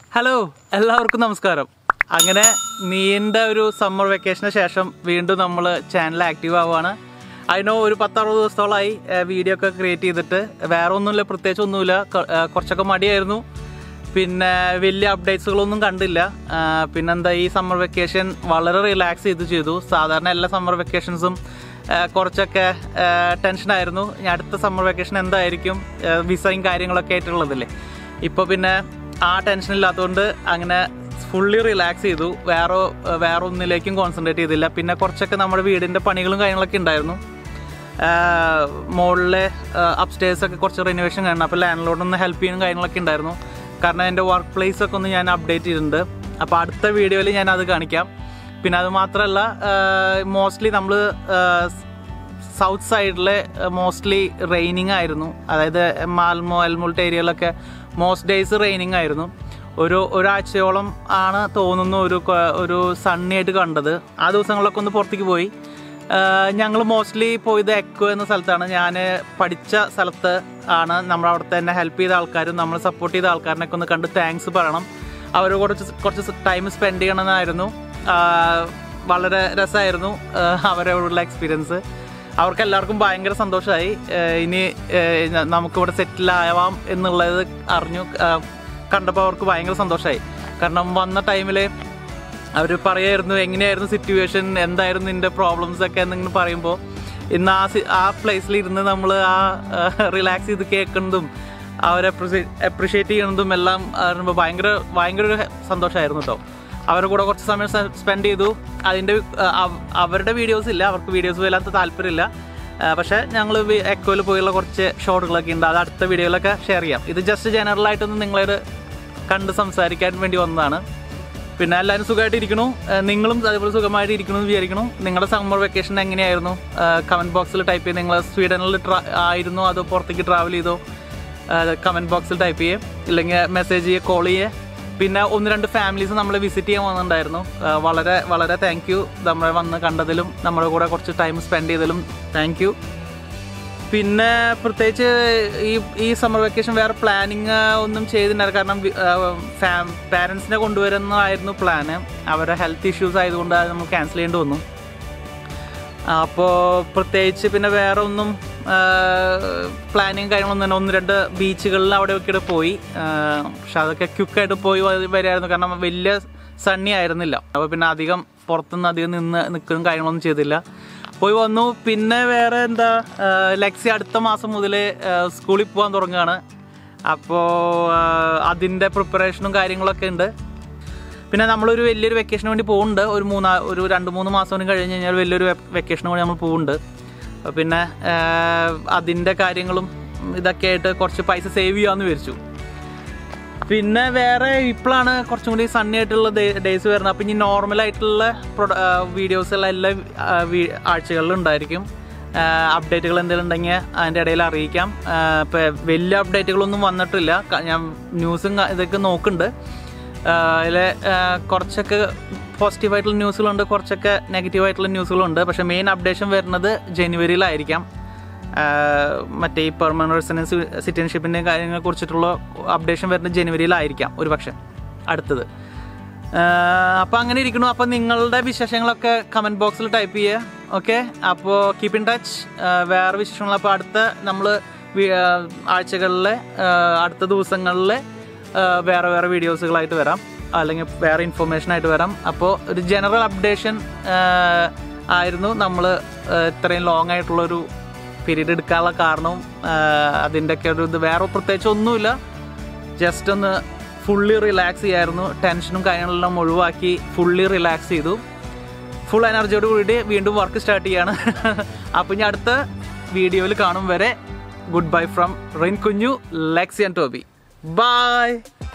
hello എല്ലാവർക്കും നമസ്കാരം അങ്ങനെ നീണ്ട ഒരു സമ്മർ വെക്കേഷന് ശേഷം വീണ്ടും നമ്മൾ ചാനൽ ആക്റ്റീവ് ആവുകയാണ് അതിനോ ഒരു പത്തറുപത് ദിവസത്തോളമായി വീഡിയോ ഒക്കെ ക്രിയേറ്റ് ചെയ്തിട്ട് വേറെ ഒന്നുമില്ല പ്രത്യേകിച്ച് ഒന്നുമില്ല ക- ആ, കുറച്ചൊക്കെ മടിയായിരുന്നു പിന്നെ വലിയ അപ്ഡേറ്റ്സുകളൊന്നും കണ്ടില്ല ആ, പിന്നെന്താ ഈ സമ്മർ വെക്കേഷൻ വളരെ റിലാക്സ് ചെയ്ത് ചെയ്തു സാധാരണ എല്ലാ സമ്മർ വെക്കേഷൻസും കുറച്ചൊക്കെ ടെൻഷനായിരുന്നു ഇനി അടുത്ത സമ്മർ വെക്കേഷൻ എന്തായിരിക്കും ആ, വിസയും കാര്യങ്ങളൊക്കെ ആയിട്ടുള്ളതല്ലേ ഇപ്പോൾ പിന്നെ ആ ടെൻഷൻ ഇല്ലാത്തതുകൊണ്ട് അങ്ങനെ ഫുള്ളി റിലാക്സ് ചെയ്തു വേറെ വേറെ ഒന്നിലേക്കും കോൺസെൻട്രേറ്റ് ചെയ്തില്ല പിന്നെ കുറച്ചൊക്കെ നമ്മുടെ വീടിൻ്റെ പണികളും കാര്യങ്ങളൊക്കെ ഉണ്ടായിരുന്നു മുകളിലെ അപ്സ്റ്റേഴ്സ് ഒക്കെ കുറച്ച് റിനോവേഷൻ കാണണം അപ്പോൾ ലാൻഡ് ലോഡൊന്ന് ഹെൽപ്പ് ചെയ്യാനും കാര്യങ്ങളൊക്കെ ഉണ്ടായിരുന്നു കാരണം എൻ്റെ വർക്ക് പ്ലേസ് ഒക്കെ ഒന്ന് ഞാൻ അപ്ഡേറ്റ് ചെയ്തിട്ടുണ്ട് അപ്പോൾ അടുത്ത വീഡിയോയിൽ ഞാൻ അത് കാണിക്കാം പിന്നെ അത് മാത്രമല്ല മോസ്റ്റ്ലി നമ്മൾ സൗത്ത് സൈഡിൽ മോസ്റ്റ്ലി റെയിനിങ് ആയിരുന്നു അതായത് മാൽമോ എൽമുൾട്ട് ഏരിയയിലൊക്കെ മോസ്റ്റ് ഡേയ്സ് റെയിനിങ് ആയിരുന്നു ഒരു ഒരാഴ്ചയോളം ആണ് തോന്നുന്നു ഒരു കൊ- ഒരു സണ്ണി ആയിട്ട് കണ്ടത് ആ ദിവസങ്ങളിലൊക്കെ ഒന്ന് പുറത്തേക്ക് പോയി ഞങ്ങൾ മോസ്റ്റ്ലി പോയത് എക്കോ എന്ന സ്ഥലത്താണ് ഞാൻ പഠിച്ച സ്ഥലത്ത് ആണ് നമ്മൾ അവിടുത്തെ തന്നെ ഹെൽപ്പ് ചെയ്ത ആൾക്കാരും നമ്മൾ സപ്പോർട്ട് ചെയ്ത ആൾക്കാരിനൊക്കെ ഒന്ന് കണ്ട് താങ്ക്സ് പറയണം അവർ കുറച്ച് കുറച്ച് ടൈം സ്പെൻഡ് ചെയ്യണമെന്നായിരുന്നു ആ, വളരെ രസമായിരുന്നു അവരോടുള്ള എക്സ്പീരിയൻസ് അവർക്ക് എല്ലാവർക്കും ഭയങ്കര സന്തോഷമായി ഇനി ഏഹ്, ന- നമുക്കിവിടെ സെറ്റിൽ ആവാം എന്നുള്ളത് അറിഞ്ഞു കണ്ടപ്പോൾ അവർക്ക് ഭയങ്കര സന്തോഷമായി കാരണം വന്ന ടൈമിൽ അവർ പറയായിരുന്നു എങ്ങനെയായിരുന്നു സിറ്റുവേഷൻ എന്തായിരുന്നു നിന്റെ പ്രോബ്ലംസ് ഒക്കെ എന്നിങ്ങനെ പറയുമ്പോൾ ഇന്ന് ആ സി- ആ പ്ലേസിൽ ഇരുന്ന് നമ്മൾ ആ റിലാക്സ് ചെയ്ത് കേൾക്കുന്നതും അവരെ അപ്രിഷിയേറ്റ് ചെയ്യുന്നതും എല്ലാം അറിയുമ്പോൾ ഭയങ്കര ഭയങ്കര ഒരു സന്തോഷമായിരുന്നു കേട്ടോ അവരുടെ കൂടെ കുറച്ച് സമയം സ്പെൻഡ് ചെയ്തു അതിൻ്റെ അവരുടെ വീഡിയോസ് ഇല്ല അവർക്ക് വീഡിയോസ് വല്ലാത്ത താല്പര്യമില്ല ആ, പക്ഷേ ഞങ്ങൾ എക്കോയിൽ പോയുള്ള കുറച്ച് ഷോട്ടുകളൊക്കെ ഉണ്ട് അത് അടുത്ത വീഡിയോയിലൊക്കെ ഷെയർ ചെയ്യാം ഇത് ജസ്റ്റ് ജനറൽ ആയിട്ടൊന്ന് നിങ്ങളൊരു കണ്ട് സംസാരിക്കാൻ വേണ്ടി വന്നതാണ് പിന്നെ എല്ലാവരും സുഖമായിട്ട് ഇരിക്കണു ആ, നിങ്ങളും അതേപോലെ സുഖമായിട്ട് ഇരിക്കണമെന്ന് വിചാരിക്കണം നിങ്ങളുടെ സമ്മർ വെക്കേഷൻ എങ്ങനെയായിരുന്നു കമൻറ്റ് ബോക്സിൽ ടൈപ്പ് ചെയ്ത് നിങ്ങൾ സ്വീഡനിൽ ട്രാ ആയിരുന്നോ അതോ പുറത്തേക്ക് ട്രാവൽ ചെയ്തോ കമൻറ്റ് ബോക്സിൽ ടൈപ്പ് ചെയ്യേ ഇല്ലെങ്കിൽ മെസ്സേജ് ചെയ്യുക കോൾ ചെയ്യേ പിന്നെ ഒന്ന് രണ്ട് ഫാമിലീസ് നമ്മൾ വിസിറ്റ് ചെയ്യാൻ വന്നിട്ടുണ്ടായിരുന്നു ആ, വളരെ വളരെ താങ്ക് യു നമ്മളെ വന്ന് കണ്ടതിലും നമ്മുടെ കൂടെ കുറച്ച് ടൈം സ്പെൻഡ് ചെയ്തതിലും താങ്ക് യു പിന്നെ പ്രത്യേകിച്ച് ഈ ഈ സമ്മർ വെക്കേഷൻ വേറെ പ്ലാനിങ് ഒന്നും ചെയ്തിട്ടുണ്ടായിരുന്നു കാരണം പാരൻസിനെ കൊണ്ടുവരുന്നതായിരുന്നു പ്ലാന് അവരുടെ ഹെൽത്ത് ഇഷ്യൂസ് ആയതുകൊണ്ട് അത് നമ്മൾ ക്യാൻസൽ ചെയ്യേണ്ടി വന്നു അപ്പോൾ പ്രത്യേകിച്ച് പിന്നെ വേറെ ഒന്നും പ്ലാനിങ് കാര്യങ്ങളൊന്നും തന്നെ ഒന്ന് രണ്ട് ബീച്ചുകളിൽ അവിടെ ഒക്കെ പോയി ആ, പക്ഷെ അതൊക്കെ ക്വിക്കായിട്ട് പോയി വ- വരികയായിരുന്നു കാരണം വലിയ സണ്ണി ആയിരുന്നില്ല അപ്പോൾ പിന്നെ അധികം പുറത്തുനിന്ന് അധികം നിന്ന് നിൽക്കുകയും കാര്യങ്ങളൊന്നും ചെയ്തില്ല പോയി വന്നു പിന്നെ വേറെ എന്താ ആ, ലെക്സി അടുത്ത മാസം മുതൽ സ്കൂളിൽ പോകാൻ തുടങ്ങുകയാണ് അപ്പോൾ അതിൻ്റെ പ്രിപ്പറേഷനും കാര്യങ്ങളൊക്കെ ഉണ്ട് പിന്നെ നമ്മളൊരു വലിയൊരു വെക്കേഷന് വേണ്ടി പോകുന്നുണ്ട് ഒരു മൂന്നാ ഒരു രണ്ട് മൂന്ന് മാസം കൂടി കഴിഞ്ഞ് കഴിഞ്ഞാൽ വലിയൊരു വെക്കേഷന് വേണ്ടി നമ്മൾ പോകുന്നുണ്ട് അപ്പോൾ പിന്നെ അതിൻ്റെ കാര്യങ്ങളും ഇതൊക്കെ ആയിട്ട് കുറച്ച് പൈസ സേവ് ചെയ്യാമെന്ന് വിചാരിച്ചു പിന്നെ വേറെ ഇപ്പോഴാണ് കുറച്ചും കൂടി സണ്ണി ആയിട്ടുള്ള ഡേയ്സ് വരുന്നത് അപ്പം ഇനി നോർമൽ ആയിട്ടുള്ള വീഡിയോസ് എല്ലാം എല്ലാ ആ, വീ- ആഴ്ചകളിലും ഉണ്ടായിരിക്കും അപ്ഡേറ്റുകൾ എന്തെങ്കിലും ഉണ്ടെങ്കിൽ അതിൻ്റെ ഇടയിൽ അറിയിക്കാം ഇപ്പോൾ വലിയ അപ്ഡേറ്റുകളൊന്നും വന്നിട്ടില്ല ക- ഞാൻ ന്യൂസും ക- ഇതൊക്കെ നോക്കുന്നുണ്ട് അതിൽ കുറച്ചൊക്കെ പോസിറ്റീവായിട്ടുള്ള ന്യൂസുകളുണ്ട് കുറച്ചൊക്കെ നെഗറ്റീവായിട്ടുള്ള ന്യൂസുകളുണ്ട് പക്ഷേ മെയിൻ അപ്ഡേഷൻ വരുന്നത് ജനുവരിയിലായിരിക്കാം ആഹ് മറ്റേ ഈ പെർമനന്റ് റെസിഡൻസ് സിറ്റിസൺഷിപ്പിൻ്റെ കാര്യങ്ങളെ കുറിച്ചിട്ടുള്ള അപ്ഡേഷൻ വരുന്നത് ജനുവരിയിലായിരിക്കാം ഒരു പക്ഷേ അടുത്തത് അപ്പോൾ അങ്ങനെ ഇരിക്കണു അപ്പോൾ നിങ്ങളുടെ വിശേഷങ്ങളൊക്കെ കമൻറ്റ് ബോക്സിൽ ടൈപ്പ് ചെയ്യുക ഓക്കെ അപ്പോൾ കീപ്പ് ഇൻ ടച്ച് വേറെ വിശേഷങ്ങൾ അപ്പോൾ അടുത്ത നമ്മൾ ആഴ്ചകളിൽ അടുത്ത ദിവസങ്ങളിൽ വേറെ വേറെ വീഡിയോസുകളായിട്ട് വരാം അല്ലെങ്കിൽ വേറെ ഇൻഫർമേഷൻ ആയിട്ട് വരാം അപ്പോൾ ഒരു ജനറൽ അപ്ഡേഷൻ ആയിരുന്നു നമ്മൾ ഇത്രയും ലോങ് ആയിട്ടുള്ളൊരു പീരീഡ് എടുക്കാനുള്ള കാരണവും അതിൻ്റെയൊക്കെ ഒരു ഇത് വേറെ പ്രത്യേകിച്ച് ഒന്നുമില്ല ജസ്റ്റ് ഒന്ന് ഫുള്ളി റിലാക്സ് ചെയ്യായിരുന്നു ടെൻഷനും കാര്യങ്ങളെല്ലാം ഒഴിവാക്കി ഫുള്ളി റിലാക്സ് ചെയ്തു ഫുൾ എനർജിയോട് കൂടി വീണ്ടും വർക്ക് സ്റ്റാർട്ട് ചെയ്യാണ് അപ്പോൾ ഇനി അടുത്ത വീഡിയോയിൽ കാണും വരെ ഗുഡ് ബൈ ഫ്രം റിൻ കുഞ്ഞു ലെക്സി ആൻഡ് ടോബി ബൈ